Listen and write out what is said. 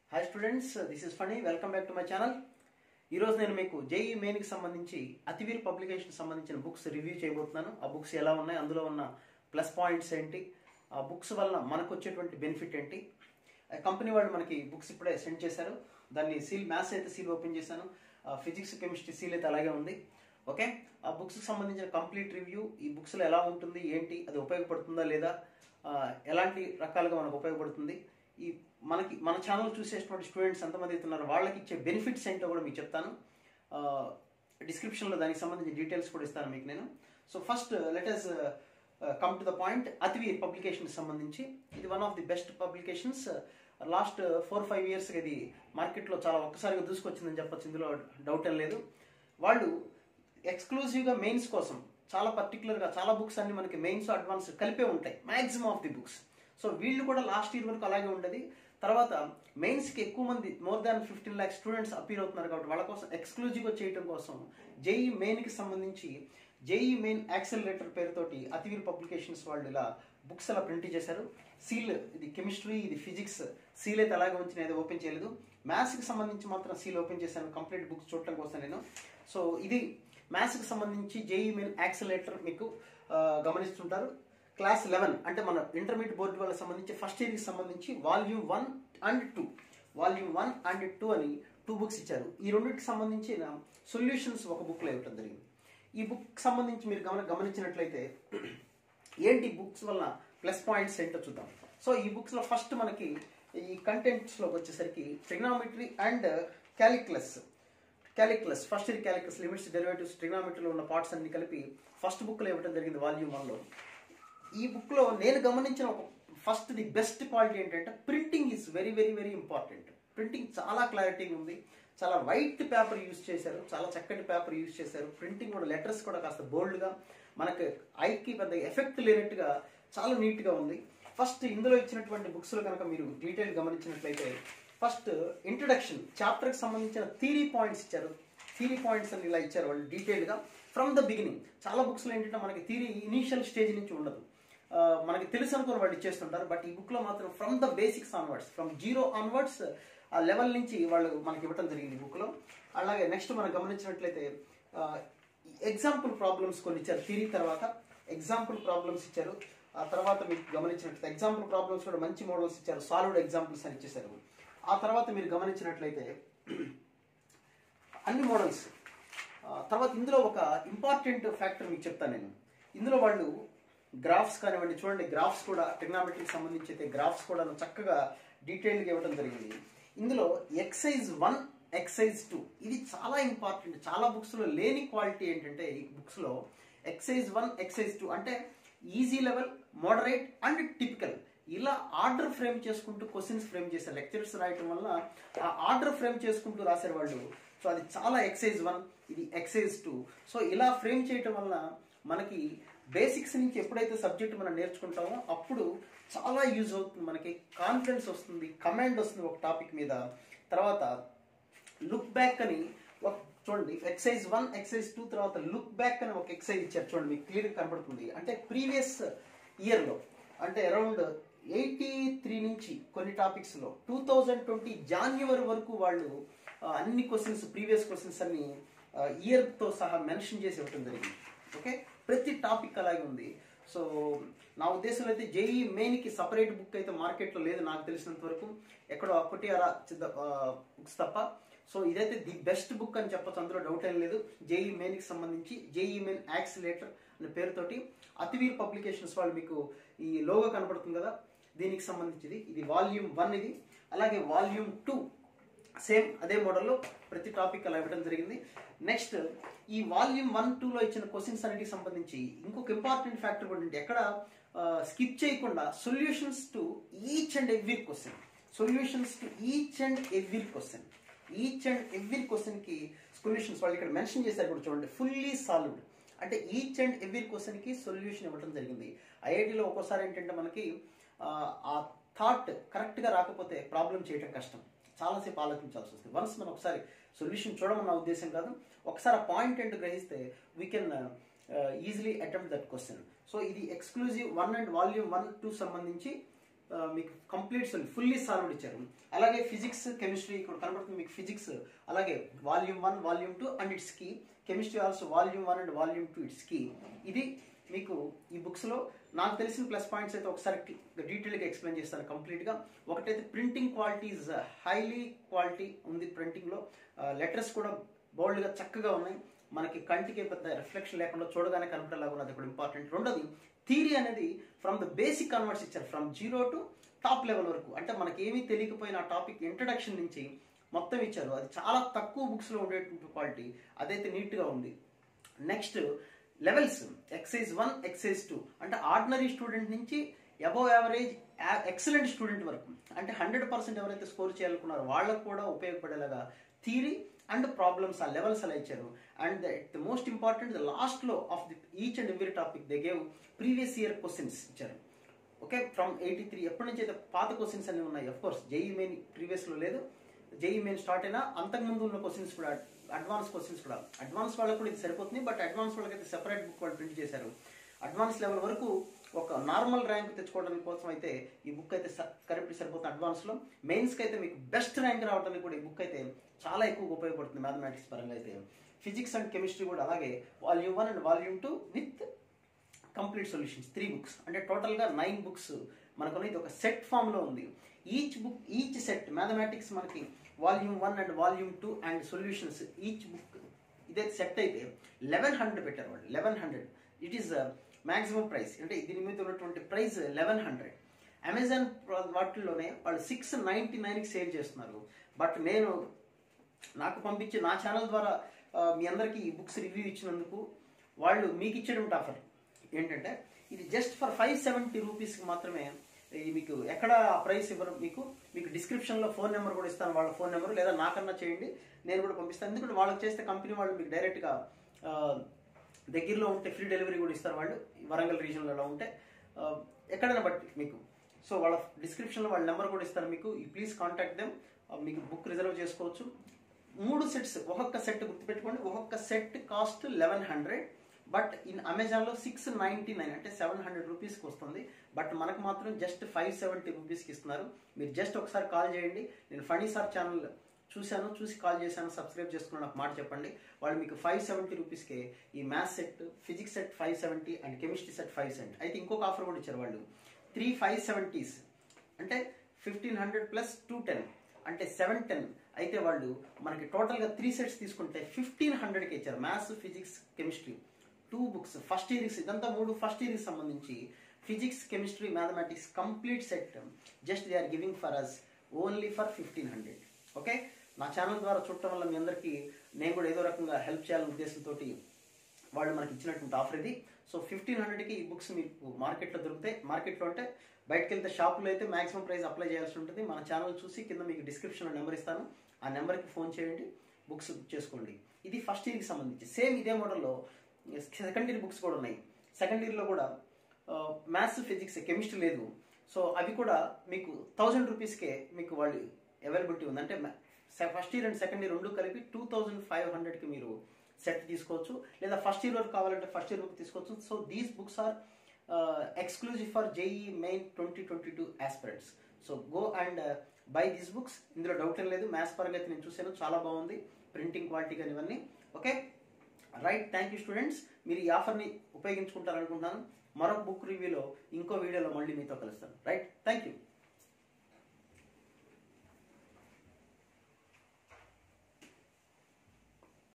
hi students this is Phani welcome back to my channel ఈరోజు నేను మీకు జేఈ మెయిన్కి సంబంధించి అతివీర్ పబ్లికేషన్ సంబంధించిన బుక్స్ రివ్యూ చేయబోతున్నాను ఆ బుక్స్ ఎలా ఉన్నాయి అందులో ఉన్న ప్లస్ పాయింట్స్ ఏంటి ఆ బుక్స్ వలన మనకు వచ్చేటువంటి బెనిఫిట్ ఏంటి కంపెనీ వాళ్ళు మనకి బుక్స్ ఇప్పుడే సెండ్ చేశారు దాన్ని సీల్ మ్యాథ్స్ అయితే సీల్ ఓపెన్ చేశాను ఫిజిక్స్ కెమిస్ట్రీ సీల్ అయితే అలాగే ఉంది ఓకే ఆ బుక్స్కి సంబంధించిన కంప్లీట్ రివ్యూ ఈ బుక్స్లో ఎలా ఉంటుంది ఏంటి అది ఉపయోగపడుతుందా లేదా ఆ, ఎలాంటి రకాలుగా మనకు ఉపయోగపడుతుంది ఈ మనకి మన ఛానల్ చూసేటువంటి స్టూడెంట్స్ ఎంతమంది అయితే ఉన్నారో వాళ్ళకి ఇచ్చే బెనిఫిట్స్ ఏంటో కూడా మీకు చెప్తాను డిస్క్రిప్షన్లో దానికి సంబంధించిన డీటెయిల్స్ కూడా ఇస్తాను మీకు నేను so first letters come to the point Ativeer publication సంబంధించి ఇది one of the best publications last four five years ఇది మార్కెట్లో చాలా ఒక్కసారిగా దూసుకొచ్చిందని చెప్పొచ్చు ఇందులో డౌట్ ఏం లేదు వాళ్ళు ఎక్స్క్లూజివ్గా మెయిన్స్ కోసం చాలా పర్టికులర్గా చాలా బుక్స్ అన్ని మనకి మెయిన్స్ అడ్వాన్స్ కలిపే ఉంటాయి maximum of the books so వీళ్ళు కూడా లాస్ట్ ఇయర్ వరకు అలాగే ఉండేది తర్వాత మెయిన్స్కి ఎక్కువ మంది more than fifteen lakh students appear అవుతున్నారు కాబట్టి వాళ్ళ కోసం ఎక్స్క్లూజివ్గా చేయడం కోసం జేఈ మెయిన్కి సంబంధించి జేఈ మెయిన్ యాక్సలరేటర్ పేరుతోటి అతివీర్ పబ్లికేషన్స్ వాళ్ళు ఇలా బుక్స్ అలా ప్రింట్ చేశారు సీల్ ఇది కెమిస్ట్రీ ఇది ఫిజిక్స్ సీల్ అయితే అలాగే ఉంచిన ఏదో ఓపెన్ చేయలేదు మ్యాథ్స్కి సంబంధించి మాత్రం సీల్ ఓపెన్ చేశాను కంప్లీట్ బుక్స్ చూడటం కోసం నేను సో ఇది మ్యాథ్స్కి సంబంధించి జేఈ మెయిన్ యాక్సలేటర్ మీకు ఆ, గమనిస్తుంటారు క్లాస్ లెవెన్ అంటే మన ఇంటర్మీడియట్ బోర్డు వాళ్ళకి సంబంధించి ఫస్ట్ ఇయర్కి సంబంధించి volume one and two volume one and two అని టూ బుక్స్ ఇచ్చారు ఈ రెండింటికి సంబంధించిన సొల్యూషన్స్ ఒక బుక్లో ఇవ్వటం జరిగింది ఈ బుక్ సంబంధించి మీరు గమన గమనించినట్లయితే ఏంటి బుక్స్ వల్ల ప్లస్ పాయింట్స్ ఏంటో చూద్దాం సో ఈ బుక్స్లో ఫస్ట్ మనకి ఈ కంటెంట్స్లోకి వచ్చేసరికి trigonometry and calculus calculus first year calculus limits derivatives ట్రిగ్నామెట్రీలో ఉన్న పార్ట్స్ అన్ని కలిపి ఫస్ట్ బుక్లో ఇవ్వడం జరిగింది వాల్యూమ్ వన్లో ఈ బుక్లో నేను గమనించిన ఒక ఫస్ట్ ది బెస్ట్ క్వాలిటీ ఏంటంటే printing is very very very important printing చాలా క్లారిటీ ఉంది చాలా వైట్ పేపర్ యూజ్ చేశారు చాలా చక్కటి పేపర్ యూజ్ చేశారు ప్రింటింగ్ కూడా లెటర్స్ కూడా కాస్త బోల్డ్గా మనకు ఐకి పెద్ద ఎఫెక్ట్ లేనట్టుగా చాలా నీట్గా ఉంది ఫస్ట్ ఇందులో ఇచ్చినటువంటి బుక్స్లో కనుక మీరు డీటెయిల్ గమనించినట్లయితే ఫస్ట్ ఇంట్రడక్షన్ చాప్టర్కి సంబంధించిన థీరీ పాయింట్స్ ఇచ్చారు థీరీ పాయింట్స్ అని ఇలా ఇచ్చారు వాళ్ళు డీటెయిల్గా ఫ్రమ్ ద బిగినింగ్ చాలా బుక్స్లో ఏంటంటే మనకి థీరీ ఇనీషియల్ స్టేజ్ నుంచి ఉండదు ఆ, మనకి తెలుసు అనుకుని వాళ్ళు ఇచ్చేస్తుంటారు బట్ ఈ బుక్లో మాత్రం from the basics onwards from zero onwards ఆ లెవెల్ నుంచి వాళ్ళు మనకి ఇవ్వడం జరిగింది ఈ బుక్లో అలాగే నెక్స్ట్ మనం గమనించినట్లయితే ఎగ్జాంపుల్ ప్రాబ్లమ్స్ కొన్ని ఇచ్చారు థీరీ తర్వాత ఎగ్జాంపుల్ ప్రాబ్లమ్స్ ఇచ్చారు ఆ తర్వాత మీకు గమనించినట్లయితే ఎగ్జాంపుల్ ప్రాబ్లమ్స్ కూడా మంచి మోడల్స్ ఇచ్చారు సాలిడ్ ఎగ్జాంపుల్స్ అని ఇచ్చేసారు ఆ తర్వాత మీరు గమనించినట్లయితే అన్ని మోడల్స్ తర్వాత ఇందులో ఒక ఇంపార్టెంట్ ఫ్యాక్టర్ మీకు చెప్తాను నేను ఇందులో వాళ్ళు గ్రాఫ్స్ కానివ్వండి చూడండి గ్రాఫ్స్ కూడా టెక్నామెట్రీకి సంబంధించి అయితే గ్రాఫ్స్ కూడా చక్కగా డీటెయిల్గా ఇవ్వడం జరిగింది ఇందులో ఎక్సైజ్ వన్ ఎక్సైజ్ టూ ఇది చాలా ఇంపార్టెంట్ చాలా బుక్స్లో లేని క్వాలిటీ ఏంటంటే ఈ బుక్స్లో ఎక్సైజ్ వన్ ఎక్సైజ్ టూ అంటే easy level moderate and typical ఇలా ఆర్డర్ ఫ్రేమ్ చేసుకుంటూ క్వశ్చన్స్ ఫ్రేమ్ చేశారు లెక్చర్స్ రాయటం వల్ల ఆ ఆర్డర్ ఫ్రేమ్ చేసుకుంటూ రాశారు వాళ్ళు సో అది చాలా ఎక్సైజ్ వన్ ఇది ఎక్సైజ్ టూ సో ఇలా ఫ్రేమ్ చేయటం వల్ల మనకి బేసిక్స్ నుంచి ఎప్పుడైతే సబ్జెక్ట్ మనం నేర్చుకుంటామో అప్పుడు చాలా యూజ్ అవుతుంది మనకి కాన్ఫిడెన్స్ వస్తుంది కమాండ్ వస్తుంది ఒక టాపిక్ మీద తర్వాత లుక్ బ్యాక్ అని ఒక చూడండి ఎక్సైజ్ వన్ ఎక్సైజ్ టూ తర్వాత లుక్ బ్యాక్ అని ఒక ఎక్సైజ్ ఇచ్చారు చూడండి మీకు క్లియర్ కనపడుతుంది అంటే ప్రీవియస్ ఇయర్లో అంటే అరౌండ్ ఎయిటీ త్రీ నుంచి కొన్ని టాపిక్స్లో టూ థౌజండ్ ట్వంటీ జాన్యువరి వరకు వాళ్ళు ఆ, అన్ని క్వశ్చన్స్ ప్రీవియస్ క్వశ్చన్స్ అన్ని ఇయర్తో సహా మెన్షన్ చేసి ఇవ్వటం జరిగింది ఓకే ప్రతి టాపిక్ అలాగే ఉంది సో నా ఉద్దేశంలో అయితే జేఈ మెయిన్కి సపరేట్ బుక్ అయితే మార్కెట్లో లేదు నాకు తెలిసినంత వరకు ఎక్కడో ఒకటి అలా చిన్న బుక్స్ తప్ప సో ఇదైతే ది బెస్ట్ బుక్ అని చెప్పచ్చు అందులో డౌట్ ఏం లేదు జేఈ మెయిన్కి సంబంధించి జేఈ మెయిన్ యాక్సిలేటర్ అనే పేరుతోటి అతివీర్ పబ్లికేషన్స్ వాళ్ళు మీకు ఈ లోగో కనపడుతుంది కదా దీనికి సంబంధించింది ఇది వాల్యూమ్ వన్ ఇది అలాగే వాల్యూమ్ టూ సేమ్ అదే మోడల్లో ప్రతి టాపిక్ అలా ఇవ్వడం జరిగింది నెక్స్ట్ ఈ వాల్యూమ్ వన్ టూలో ఇచ్చిన క్వశ్చన్స్ అన్నిటికి సంబంధించి ఇంకొక ఇంపార్టెంట్ ఫ్యాక్టర్ కూడా ఉంది ఎక్కడ స్కిప్ చేయకుండా solutions to each and every question solutions to each and every question each and every క్వశ్చన్కి సొల్యూషన్స్ వాళ్ళు ఇక్కడ మెన్షన్ చేశారు కూడా చూడండి ఫుల్లీ సాల్వ్డ్ అంటే ఈచ్ అండ్ ఎవ్రీ క్వశ్చన్కి సొల్యూషన్ ఇవ్వడం జరిగింది ఐఐటిలో ఒక్కోసారి ఏంటంటే మనకి ఆ, ఆ థాట్ కరెక్ట్గా రాకపోతే ప్రాబ్లం చేయడం కష్టం చాలాసేపు ఆలోచించాల్సి వస్తుంది వన్స్ మనం ఒకసారి సొల్యూషన్ చూడమన్న ఉద్దేశం కాదు ఒకసారి ఆ పాయింట్ ఏంటో గ్రహిస్తే we can easily attempt that question so ఇది exclusive one and volume one two సంబంధించి ఆ, మీకు కంప్లీట్ ఫుల్లీ సాల్వ్డ్ ఇచ్చారు అలాగే ఫిజిక్స్ కెమిస్ట్రీ ఇక్కడ కనబడుతుంది మీకు ఫిజిక్స్ అలాగే volume one volume two and its key chemistry also volume one and volume two its key ఇది మీకు ఈ బుక్స్లో నాకు తెలిసిన ప్లస్ పాయింట్స్ అయితే ఒకసారి డీటెయిల్గా ఎక్స్ప్లెయిన్ చేస్తాను కంప్లీట్గా ఒకటైతే printing quality is highly quality ఉంది ప్రింటింగ్లో లెటర్స్ కూడా బోల్డ్గా చక్కగా ఉన్నాయి మనకి కంటికి పెద్ద రిఫ్లెక్షన్ లేకుండా చూడగానే కనపడేలాగా ఉన్నది కూడా ఇంపార్టెంట్ రెండోది థీరీ అనేది ఫ్రమ్ ద బేసిక్ కన్వర్ట్స్ ఇచ్చారు from zero to top level వరకు అంటే మనకి ఏమీ తెలియకపోయిన ఆ టాపిక్ ఇంట్రడక్షన్ నుంచి మొత్తం ఇచ్చారు అది చాలా తక్కువ బుక్స్లో ఉండేటువంటి క్వాలిటీ అదైతే నీట్గా ఉంది next levels exercise one exercise two అంటే ఆర్డినరీ స్టూడెంట్ నుంచి అబౌవ్ యావరేజ్ ఎక్సలెంట్ స్టూడెంట్ వరకు అంటే హండ్రెడ్ పర్సెంట్ ఎవరైతే స్కోర్ చేయాలనుకున్నారో వాళ్ళకు కూడా ఉపయోగపడేలాగా థీరీ అండ్ ప్రాబ్లమ్స్ ఆ లెవెల్స్ అలా ఇచ్చారు and the most important the లాస్ట్లో of the each and every topic they gave previous year questions ఇచ్చారు ఓకే ఫ్రమ్ ఎయిటీ త్రీ ఎప్పటి నుంచి అయితే పాత క్వశ్చన్స్ అన్ని ఉన్నాయి అఫ్ కోర్స్ జేఈ మెయిన్ ప్రీవియస్లో లేదు జేఈ మెయిన్ స్టార్ట్ అయినా అంతకుముందు ఉన్న క్వశ్చన్స్ కూడా అడ్వాన్స్ క్వశ్చన్స్ కూడా అడ్వాన్స్ వాళ్ళకు కూడా ఇది సరిపోతుంది బట్ అడ్వాన్స్ వాళ్ళకైతే సెపరేట్ బుక్ వాళ్ళు ప్రింట్ చేశారు అడ్వాన్స్ లెవెల్ వరకు ఒక నార్మల్ ర్యాంక్ తెచ్చుకోవడానికి కోసం అయితే ఈ బుక్ అయితే కరెక్ట్ సరిపోతుంది అడ్వాన్స్లో మెయిన్స్కి అయితే మీకు బెస్ట్ ర్యాంక్ రావడానికి కూడా ఈ బుక్ అయితే చాలా ఎక్కువ ఉపయోగపడుతుంది మ్యాథమెటిక్స్ పరంగా అయితే ఫిజిక్స్ అండ్ కెమిస్ట్రీ కూడా అలాగే volume one and volume two with complete solutions three books అంటే టోటల్గా నైన్ బుక్స్ మనకు ఇది ఒక సెట్ ఫామ్లో ఉంది each book each set mathematics మనకి volume one and volume two and solutions each book ఇదే సెట్ అయితే లెవెన్ హండ్రెడ్ పెట్టారు వాళ్ళు eleven hundred it is maximum price అంటే దీని మీద ఉన్నటువంటి ప్రైస్ లెవెన్ హండ్రెడ్ అమెజాన్ వాటిల్లోనే వాళ్ళు సిక్స్ నైంటీ నైన్కి సేల్ చేస్తున్నారు బట్ నేను నాకు పంపించి నా ఛానల్ ద్వారా ఆ, మీ అందరికీ ఈ బుక్స్ రివ్యూ ఇచ్చినందుకు వాళ్ళు మీకు ఇచ్చేటువంటి ఆఫర్ ఏంటంటే ఇది జస్ట్ ఫర్ ఫైవ్ సెవెంటీ రూపీస్కి మాత్రమే ఇది మీకు ఎక్కడ ప్రైస్ ఇవ్వరు మీకు మీకు డిస్క్రిప్షన్లో ఫోన్ నెంబర్ కూడా ఇస్తాను వాళ్ళ ఫోన్ నెంబర్ లేదా నాకన్నా చేయండి నేను కూడా పంపిస్తాను ఎందుకంటే వాళ్ళకి చేస్తే కంపెనీ వాళ్ళు మీకు డైరెక్ట్గా ఆ, దగ్గరలో ఉంటే ఫ్రీ డెలివరీ కూడా ఇస్తారు వాళ్ళు వరంగల్ రీజన్లో ఉంటే ఆ, ఎక్కడైనా బట్టి మీకు సో వాళ్ళ డిస్క్రిప్షన్లో వాళ్ళ నెంబర్ కూడా ఇస్తారు మీకు ప్లీజ్ కాంటాక్ట్ దెమ్ మీకు బుక్ రిజర్వ్ చేసుకోవచ్చు మూడు సెట్స్ ఒక్కొక్క సెట్ గుర్తుపెట్టుకోండి ఒక్కొక్క set cost eleven hundred but in అమెజాన్లో సిక్స్ నైంటీ నైన్ అంటే సెవెన్ హండ్రెడ్ రూపీస్కి వస్తుంది బట్ మనకు మాత్రం జస్ట్ ఫైవ్ సెవెంటీ రూపీస్కి ఇస్తున్నారు మీరు జస్ట్ ఒకసారి కాల్ చేయండి నేను ఫనీ సార్ ఛానల్ చూశాను చూసి కాల్ చేశాను సబ్స్క్రైబ్ చేసుకున్నాను నాకు మాట చెప్పండి వాళ్ళు మీకు ఫైవ్ సెవెంటీ రూపీస్కే ఈ maths set physics set five seventy and chemistry set five seventy అయితే ఇంకొక ఆఫర్ కూడా ఇచ్చారు వాళ్ళు త్రీ ఫైవ్ సెవెంటీస్ అంటే fifteen hundred plus two ten అంటే సెవెన్ టెన్ అయితే వాళ్ళు మనకి టోటల్గా త్రీ సెట్స్ తీసుకుంటే ఫిఫ్టీన్ హండ్రెడ్కి ఇచ్చారు maths physics chemistry two books first years ఇదంతా మూడు ఫస్ట్ ఇయర్కి సంబంధించి physics chemistry mathematics complete set just they are giving for us only for fifteen hundred okay నా ఛానల్ ద్వారా చూడటం వల్ల మీ అందరికీ నేను కూడా ఏదో రకంగా హెల్ప్ చేయాలనే ఉద్దేశంతో వాళ్ళు మనకి ఇచ్చినటువంటి ఆఫర్ ఇది సో ఫిఫ్టీన్ హండ్రెడ్కి ఈ బుక్స్ మీకు మార్కెట్లో దొరుకుతాయి మార్కెట్లో అంటే బయటకు వెళ్తే షాపులో అయితే మాక్సిమం ప్రైస్ అప్లై చేయాల్సి ఉంటుంది మన ఛానల్ చూసి కింద మీకు డిస్క్రిప్షన్లో నెంబర్ ఇస్తాను ఆ నెంబర్కి ఫోన్ చేయండి బుక్స్ బుక్ చేసుకోండి ఇది ఫస్ట్ ఇయర్కి సంబంధించి సేమ్ ఇదే మోడల్లో సెకండ్ ఇయర్ బుక్స్ కూడా ఉన్నాయి సెకండ్ ఇయర్లో కూడా మ్యాథ్స్ ఫిజిక్స్ కెమిస్ట్రీ లేదు సో అవి కూడా మీకు థౌజండ్ రూపీస్కే మీకు వాళ్ళు అవైలబిలిటీ ఉంది అంటే first year and second year రెండు కలిపి టూ థౌజండ్ ఫైవ్ హండ్రెడ్కి మీరు సెట్ తీసుకోవచ్చు లేదా ఫస్ట్ ఇయర్ వరకు కావాలంటే ఫస్ట్ ఇయర్ బుక్ తీసుకోవచ్చు so these books are exclusive for JEE main twenty twenty two aspirants so go and buy these books ఇందులో డౌట్ ఏం లేదు మ్యాథ్స్ పరంగా అయితే నేను చూశాను చాలా బాగుంది ప్రింటింగ్ క్వాలిటీ కానీ ఇవన్నీ okay right thank you students మీరు ఈ ఆఫర్ని ఉపయోగించుకుంటారనుకుంటున్నాను మరొక బుక్ రివ్యూలో ఇంకో వీడియోలో మళ్ళీ మీతో కలుస్తాను రైట్ థ్యాంక్ యూ